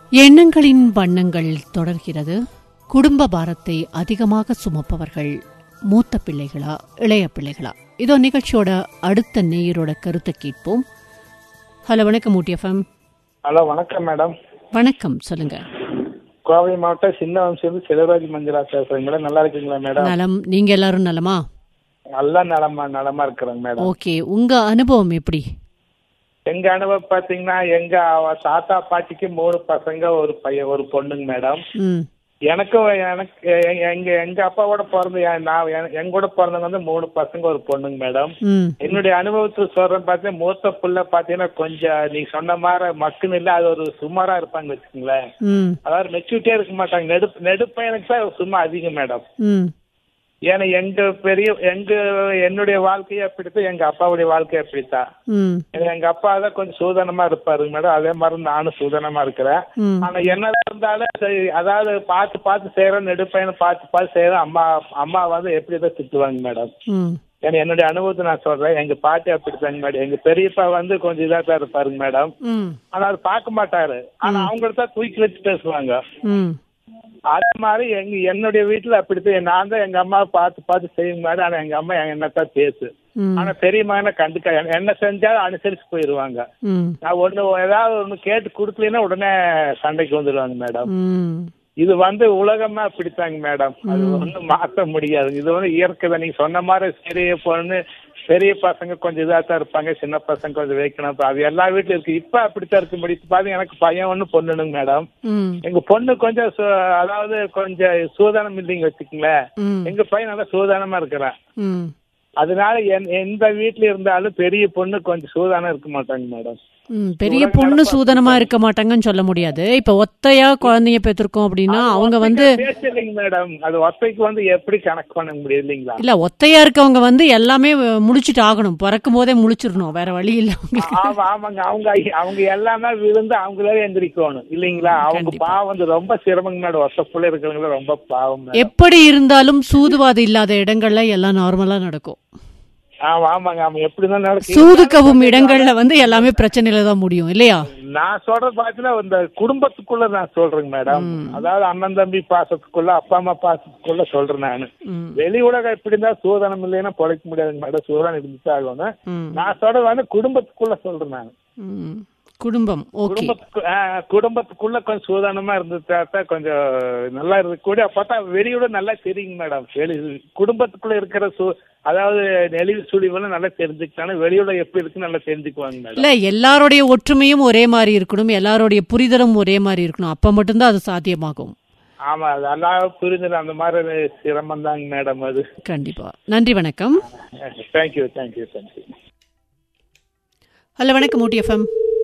எண்ணங்களின் வண்ணங்கள் தொடர்கிறது குடும்ப பாரத்தை அதிகமாக சுமப்பவர்கள் மூத்த பிள்ளைகளா இளைய பிள்ளைகளா இதோ நிகழ்ச்சியோட அடுத்த நேயரோட கருத்தை கேட்போம் ஹலோ வணக்கம் ஊட்டியஃபம் ஹலோ வணக்கம் மேடம் வணக்கம் சொல்லுங்க கோவை மாவட்டம் சின்ன வம்சிலிருந்து செல்வராஜ் மஞ்சளா பேசுறேன் மேடம் நல்லா இருக்கீங்களா மேடம் நலம் நீங்க எல்லாரும் நலமா நல்லா நலமா நலமா இருக்கிறேங்க மேடம் ஓகே உங்க அனுபவம் எப்படி எங்க அனுபவம் பாத்தீங்கன்னா எங்க அவ தாத்தா பாட்டிக்கு மூணு பசங்க ஒரு பையன் ஒரு பொண்ணுங்க மேடம் ம் எனக்கும் எனக்கு எ- எங்க எங்க அப்பாவோட பிறந்த என் நான் எ- எங்க கூட பிறந்தவங்க வந்து மூணு பசங்க ஒரு பொண்ணுங்க மேடம் ம் என்னுடைய அனுபவத்தில் சொல்றேன் பார்த்தீங்கன்னா மூத்த புள்ள பாத்தீங்கன்னா கொஞ்சம் நீ சொன்ன மாதிரி மக்குன்னு இல்லை அது ஒரு சுமாரா இருப்பாங்க வச்சுக்கோங்களேன் ம் அதாவது மெச்சூரிட்டியா இருக்க மாட்டாங்க நெடு நெடுப்பையனுக்கு தான் சும்மா அதிகம் மேடம் ம் ஏன்னா எங்க பெரிய எங்க என்னுடைய வாழ்க்கையை அப்படித்தான் எங்க அப்பாவுடைய வாழ்க்கை அப்படித்தான் ம் ஏன்னா எங்க அப்பா தான் கொஞ்சம் சூதனமா இருப்பாருங்க மேடம் அதே மாதிரி நானும் சூதனமா இருக்கிறேன் ம் ஆனா என்னதான் இருந்தாலும் சரி, அதாவது பார்த்து பார்த்து செய்யறோம் நெடுப்பையனை பார்த்து பார்த்து செய்யறோம் அம்மா அம்மா வந்து எப்படி தான் திட்டுவாங்க மேடம் ம் ஏன்னா என்னுடைய அனுபவத்தை நான் சொல்றேன் எங்க பாட்டி அப்படித்தாங்க மேடம் எங்க பெரியப்பா வந்து கொஞ்சம் இதா தான் இருப்பாருங்க மேடம் ம் ஆனா அது பார்க்க மாட்டாரு ஆனா அவங்கள்ட்ட தான் தூக்கி வச்சு பேசுவாங்க ம் அதே மாதிரி எங்க என்னுடைய வீட்டுல அப்படித்தான் நான் தான் எங்க அம்மா பார்த்து பார்த்து செய்யும் மாதிரி ஆனா எங்க அம்மா என்னத்தான் பேசு ம் ஆனா பெரியம்மா என்ன கண்டுக்க என்ன செஞ்சாலும் அனுசரிச்சு போயிருவாங்க ம் நான் ஒண்ணு ஏதாவது ஒண்ணு கேட்டு கொடுக்கலன்னா உடனே சண்டைக்கு வந்துடுவாங்க மேடம் ம் இது வந்து உலகமா அப்படித்தாங்க மேடம் அது ஒண்ணும் மாத்த முடியாது இது வந்து இயற்கை தான் நீங்க சொன்ன மாதிரி பெரிய பொண்ணு பெரிய பசங்க கொஞ்சம் இதா தான் இருப்பாங்க சின்ன பசங்க கொஞ்சம் வைக்கணும் அது எல்லா வீட்லயும் இருக்கு இப்ப அப்படித்தான் இருக்கு முடிச்சு பாருங்க எனக்கு பையன் ஒண்ணு பொண்ணுனுங்க மேடம் ம் எங்க பொண்ணு கொஞ்சம் சு- அதாவது கொஞ்சம் சூதானம் இல்லைங்க வச்சுக்கங்களேன் ம் எங்க பையன் நல்லா சூதானமா இருக்கிறான் ம் அதனால என்- எந்த வீட்ல இருந்தாலும் பெரிய பொண்ணு கொஞ்சம் சூதானம் இருக்க மாட்டாங்க மேடம் ம், பெரிய பொண்ணு சூதனமா இருக்க மாட்டாங்கன்னு சொல்ல முடியாது இப்ப ஒத்தையா குழந்தைய பெற்றிருக்கோம் அப்படின்னா அவங்க வந்து பேசலைங்க மேடம் அது ஒத்தைக்கு வந்து எப்படி கணக்கு பண்ண முடியும் இல்லைங்களா இல்ல ஒத்தையா இருக்கவங்க வந்து எல்லாமே முடிச்சிட்டு ஆகணும் பிறக்கும் போதே முழிச்சிடணும் வேற வழி இல்ல அவங்களுக்கு ஆமா ஆமாங்க அவங்க அவங்க எல்லாமே விழுந்து அவங்களே எந்திரிக்கணும் இல்லைங்களா அவங்க பாவம் வந்து ரொம்ப சிரமங்க மேடம் ஒத்த புள்ள இருக்கிறவங்க ரொம்ப பாவம் மேடம் எப்படி இருந்தாலும் சூதுவாது இல்லாத இடங்கள்ல எல்லாம் நார்மலா நடக்கும் ஆமா ஆமாங்க ஆமா எப்படிதான் நடக்கும் சூதுக்கவும் இடங்கள்ல வந்து எல்லாமே பிரச்சனையில தான் முடியும் இல்லையா நான் சொல்றது பாத்தீங்கன்னா இந்த குடும்பத்துக்குள்ள நான் சொல்றேங்க மேடம் அதாவது அண்ணன் தம்பி பாசத்துக்குள்ள அப்பா அம்மா பாசத்துக்குள்ள சொல்றேன் நானு ம், வெளி உலகம் எப்படி இருந்தா சூதனம் இல்லைன்னா பொழைக்க முடியாதுங்க மேடம் சூதனம் இருந்துச்சு ஆகணும் ம், நான் சொல்றது வந்து குடும்பத்துக்குள்ள சொல்றேன் நான் ம். குடும்பம் ஓகே குடும்பத்துக்கு ஆ, குடும்பத்துக்குள்ள கொஞ்சம் சூதானமா இருந்துட்டா தான் கொஞ்சம் நல்லா இருக்கக்கூடிய பார்த்தா வெளியோட நல்லா தெரியுங்க மேடம் வெளி குடும்பத்துக்குள்ள இருக்கிற சூ அதாவது நெளிவு சுழிவெல்லாம் நல்லா தெரிஞ்சுக்கிட்டாலும் வெளியோட எப்படி இருக்குன்னு நல்லா தெரிஞ்சுக்குவாங்க மேடம் இல்ல எல்லாருடைய ஒற்றுமையும் ஒரே மாதிரி இருக்கணும் எல்லாருடைய புரிதலும் ஒரே மாதிரி இருக்கணும் அப்ப மட்டும்தான் அது சாத்தியமாகும் ஆமா அது எல்லாம் புரிஞ்சது அந்த மாதிரி சிரமம் தாங்க மேடம் அது கண்டிப்பா நன்றி வணக்கம் தேங்க்யூ தேங்க்யூ தேங்க்யூ ஹலோ வணக்கம் ஊட்டி எஃப்எம்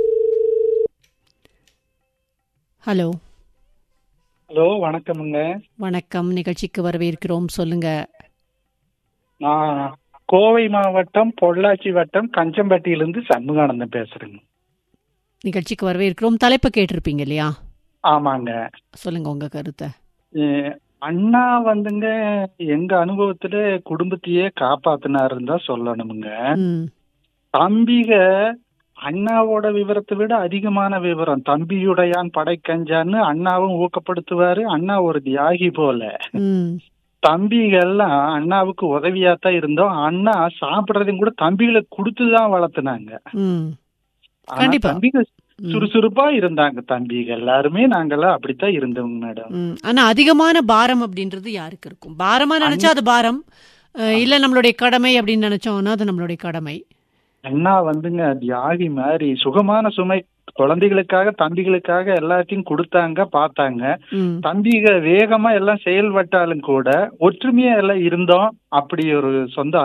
ஹலோ ஹலோ வணக்கமுங்க வணக்கம் நிகழ்ச்சிக்கு வரவேற்கிறோம் சொல்லுங்க நான் கோவை மாவட்டம் பொள்ளாச்சி வட்டம் கஞ்சம்பட்டியிலிருந்து சண்முகானந்தம் பேசுறேங்க நிகழ்ச்சிக்கு வரவேற்கிறோம் தலைப்பு கேட்டிருப்பீங்க இல்லையா ஆமாங்க சொல்லுங்க உங்க கருத்தை அஹ் அண்ணா வந்துங்க எங்க அனுபவத்துல குடும்பத்தையே காப்பாத்தினாருன்னு தான் சொல்லணுமுங்க ம் தம்பிக அண்ணாவோட விவரத்தை விட அதிகமான விவரம் தம்பியுடையான் படைக்கஞ்சான்னு அண்ணாவும் ஊக்கப்படுத்துவாரு அண்ணா ஒரு தியாகி போல ம் தம்பிகள்லாம் அண்ணாவுக்கு உதவியாத்தான் இருந்தோம் அண்ணா சாப்பிடுறதையும் கூட தம்பிகளை கொடுத்துதான் வளர்த்துனாங்க ம் ஆனா கண்டிப்பா. தம்பிகள் ம். சுறுசுறுப்பா இருந்தாங்க தம்பிகள் எல்லாருமே நாங்கெல்லாம் அப்படித்தான் இருந்தோங்க மேடம் ம். ஆனா அதிகமான பாரம் அப்படின்றது யாருக்கு இருக்கும் பாரமா நினைச்சா அது பாரம் அஹ், இல்ல நம்மளுடைய கடமை அப்படின்னு நினைச்சோம்னா அது நம்மளுடைய கடமை அண்ணா வந்துங்க தியாகி மாதிரி சுகமான சுமை குழந்தைகளுக்காக தம்பிகளுக்காக எல்லாத்தையும் கொடுத்தாங்க பார்த்தாங்க ம் தம்பிக வேகமா எல்லாம் செயல்பட்டாலும் கூட ஒற்றுமையா எல்லாம் இருந்தோம் அப்படி ஒரு சொந்த